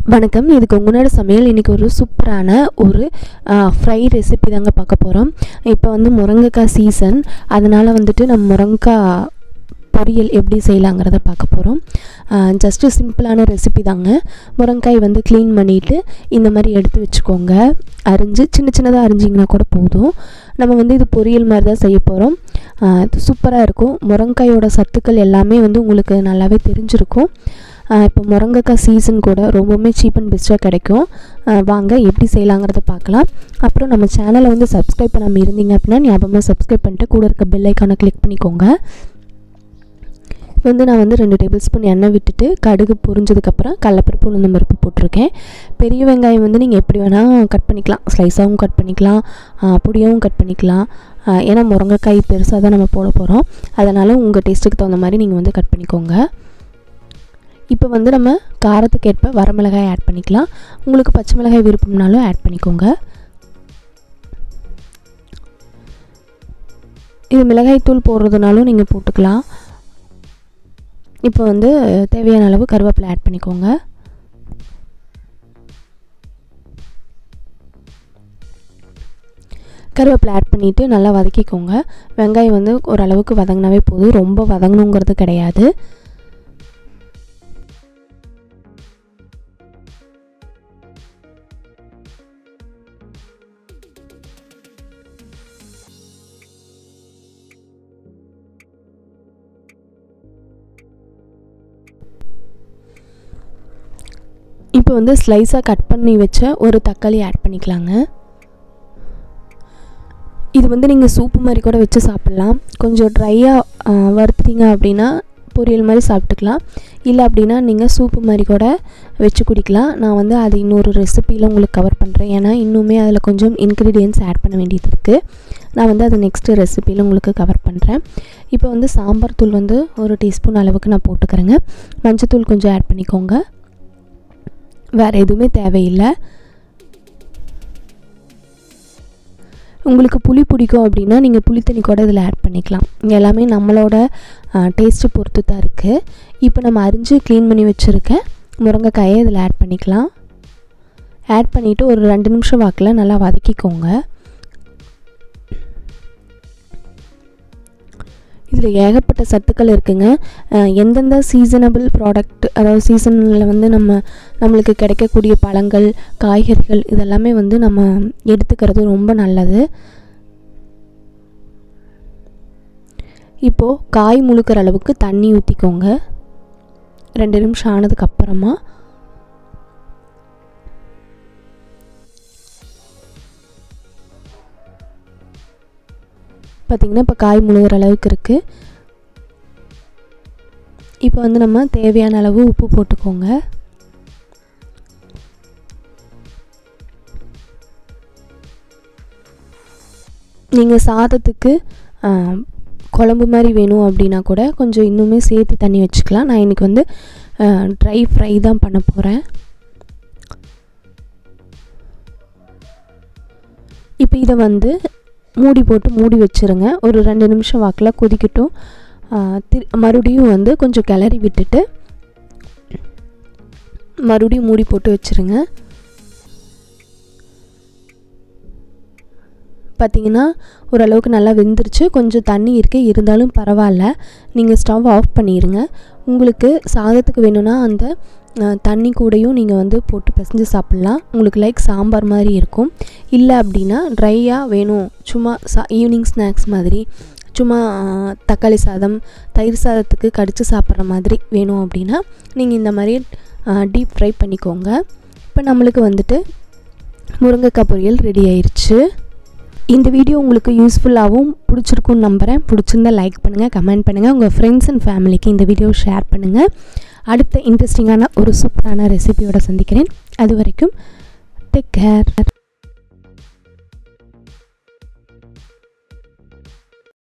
வணக்கம் இதுக்கு உங்களோட சமையல் இன்றைக்கி ஒரு சூப்பரான ஒரு ஃப்ரை ரெசிபி தாங்க பார்க்க போகிறோம் இப்போ வந்து முருங்கைக்காய் சீசன் அதனால் வந்துட்டு நம்ம முருங்கைக்காய் பொரியல் எப்படி செய்யலாங்கிறத பார்க்க போகிறோம் ஜஸ்ட்டு சிம்பிளான ரெசிபி தாங்க முருங்காய் வந்து க்ளீன் பண்ணிவிட்டு இந்த மாதிரி எடுத்து வச்சுக்கோங்க அரிஞ்சு சின்ன சின்னதாக அரிஞ்சிங்கன்னா கூட போதும் நம்ம வந்து இது பொரியல் மாதிரி தான் செய்ய போகிறோம் சூப்பராக இருக்கும் முருங்காயோட சத்துக்கள் எல்லாமே வந்து உங்களுக்கு நல்லாவே தெரிஞ்சிருக்கும் இப்போ முருங்கைக்காய் சீசன் கூட ரொம்பவுமே சீப் அண்ட் பெஸ்ட்டாக கிடைக்கும் வாங்க எப்படி செய்யலாங்கிறத பார்க்கலாம் அப்புறம் நம்ம சேனலை வந்து சப்ஸ்கிரைப் பண்ணாமல் இருந்தீங்க அப்படின்னா ஞாபகமாக சப்ஸ்கிரைப் பண்ணிட்டு கூட இருக்க பெல் ஐக்கானை கிளிக் பண்ணிக்கோங்க வந்து நான் வந்து ரெண்டு டேபிள் ஸ்பூன் எண்ணெய் விட்டுட்டு கடுகு பொரிஞ்சதுக்கப்புறம் கடலப்பருப்பு உளுந்தம் பருப்பு போட்டிருக்கேன் பெரிய வெங்காயம் வந்து நீங்கள் எப்படி வேணால் கட் பண்ணிக்கலாம் ஸ்லைஸாகவும் கட் பண்ணிக்கலாம் பொடியாகவும் கட் பண்ணிக்கலாம் ஏன்னா முருங்கைக்காய் பெருசாக தான் நம்ம போட போகிறோம் அதனால் உங்கள் டேஸ்ட்டுக்கு தகுந்த மாதிரி நீங்கள் வந்து கட் பண்ணிக்கோங்க இப்போ வந்து நம்ம காரத்துக்கு ஏற்ப வரமிளகாய் ஆட் பண்ணிக்கலாம் உங்களுக்கு பச்சை மிளகாய் விருப்பம்னாலும் ஆட் பண்ணிக்கோங்க இது மிளகாய் தூள் போடுறதுனாலும் நீங்கள் போட்டுக்கலாம் இப்போ வந்து தேவையான அளவு கருவேப்பிலை ஆட் பண்ணிக்கோங்க கருவேப்பிலை ஆட் பண்ணிவிட்டு நல்லா வதக்கிக்கோங்க வெங்காயம் வந்து ஓரளவுக்கு வதங்கினாவே போதும் ரொம்ப வதங்கணுங்கிறது கிடையாது இப்போ வந்து ஸ்லைஸாக கட் பண்ணி வச்ச ஒரு தக்காளி ஆட் பண்ணிக்கலாங்க இது வந்து நீங்கள் சூப்பு மாதிரி கூட வச்சு சாப்பிட்லாம் கொஞ்சம் ட்ரையாக வறுத்துட்டீங்க அப்படின்னா பொரியல் மாதிரி சாப்பிட்டுக்கலாம் இல்லை அப்படின்னா நீங்கள் சூப்பு மாதிரி கூட வச்சு குடிக்கலாம் நான் வந்து அது இன்னொரு ரெசிப்பியில் உங்களுக்கு கவர் பண்ணுறேன் ஏன்னா இன்னுமே அதில் கொஞ்சம் இன்க்ரீடியன்ஸ் ஆட் பண்ண வேண்டியது இருக்குது நான் வந்து அது நெக்ஸ்ட்டு ரெசிப்பியில் உங்களுக்கு கவர் பண்ணுறேன் இப்போ வந்து சாம்பார் தூள் வந்து ஒரு டீஸ்பூன் அளவுக்கு நான் போட்டுக்கிறேங்க மஞ்சத்தூள் கொஞ்சம் ஆட் பண்ணிக்கோங்க வேறு எதுவுமே தேவையில்லை உங்களுக்கு புளி பிடிக்கும் அப்படின்னா நீங்கள் புளித்தண்ணி கூட இதில் ஆட் பண்ணிக்கலாம் எல்லாமே நம்மளோட டேஸ்ட்டு பொறுத்து தான் இருக்குது இப்போ நம்ம அரிஞ்சு க்ளீன் பண்ணி வச்சுருக்க முருங்கைக்காயை இதில் ஆட் பண்ணிக்கலாம் ஆட் பண்ணிவிட்டு ஒரு ரெண்டு நிமிஷம் வாக்கில் நல்லா வதக்கிக்கோங்க இதில் ஏகப்பட்ட சத்துக்கள் இருக்குங்க எந்தெந்த சீசனபிள் ப்ராடக்ட் அதாவது சீசனில் வந்து நம்ம நம்மளுக்கு கிடைக்கக்கூடிய பழங்கள் காய்கறிகள் இதெல்லாமே வந்து நம்ம எடுத்துக்கிறது ரொம்ப நல்லது இப்போது காய் முழுக்கிற அளவுக்கு தண்ணி ஊற்றிக்கோங்க ரெண்டு நிமிஷம் ஆனதுக்கப்புறமா பார்த்திங்கன்னா இப்போ காய் முழுகிற அளவுக்கு இருக்குது இப்போ வந்து நம்ம தேவையான அளவு உப்பு போட்டுக்கோங்க நீங்கள் சாதத்துக்கு குழம்பு மாதிரி வேணும் அப்படின்னா கூட கொஞ்சம் இன்னுமே சேர்த்து தண்ணி வச்சுக்கலாம் நான் இன்றைக்கி வந்து ட்ரை ஃப்ரை தான் பண்ண போகிறேன் இப்போ இதை வந்து மூடி போட்டு மூடி வச்சுருங்க ஒரு ரெண்டு நிமிஷம் வாக்கில் கொதிக்கட்டும் திரு மறுபடியும் வந்து கொஞ்சம் கிளறி விட்டுட்டு மறுபடியும் மூடி போட்டு வச்சுருங்க பார்த்திங்கன்னா ஓரளவுக்கு நல்லா வெந்துருச்சு கொஞ்சம் தண்ணி இருக்குது இருந்தாலும் பரவாயில்ல நீங்கள் ஸ்டவ் ஆஃப் பண்ணிடுங்க உங்களுக்கு சாதத்துக்கு வேணும்னா அந்த தண்ணி கூடையும் நீங்கள் வந்து போட்டு பிசைஞ்சு சாப்பிட்லாம் உங்களுக்கு லைக் சாம்பார் மாதிரி இருக்கும் இல்லை அப்படின்னா ட்ரையாக வேணும் சும்மா சா ஈவினிங் ஸ்நாக்ஸ் மாதிரி சும்மா தக்காளி சாதம் தயிர் சாதத்துக்கு கடித்து சாப்பிட்ற மாதிரி வேணும் அப்படின்னா நீங்கள் இந்த மாதிரி டீப் ஃப்ரை பண்ணிக்கோங்க இப்போ நம்மளுக்கு வந்துட்டு முருங்கைக்காய் பொரியல் ரெடி ஆயிடுச்சு இந்த வீடியோ உங்களுக்கு யூஸ்ஃபுல்லாகவும் பிடிச்சிருக்குன்னு நம்புகிறேன் பிடிச்சிருந்தா லைக் பண்ணுங்கள் கமெண்ட் பண்ணுங்கள் உங்கள் ஃப்ரெண்ட்ஸ் அண்ட் ஃபேமிலிக்கு இந்த வீடியோ ஷேர் பண்ணுங்கள் அடுத்த இன்ட்ரெஸ்டிங்கான ஒரு சூப்பரான ரெசிபியோட சந்திக்கிறேன் அது வரைக்கும் டேக் கேர்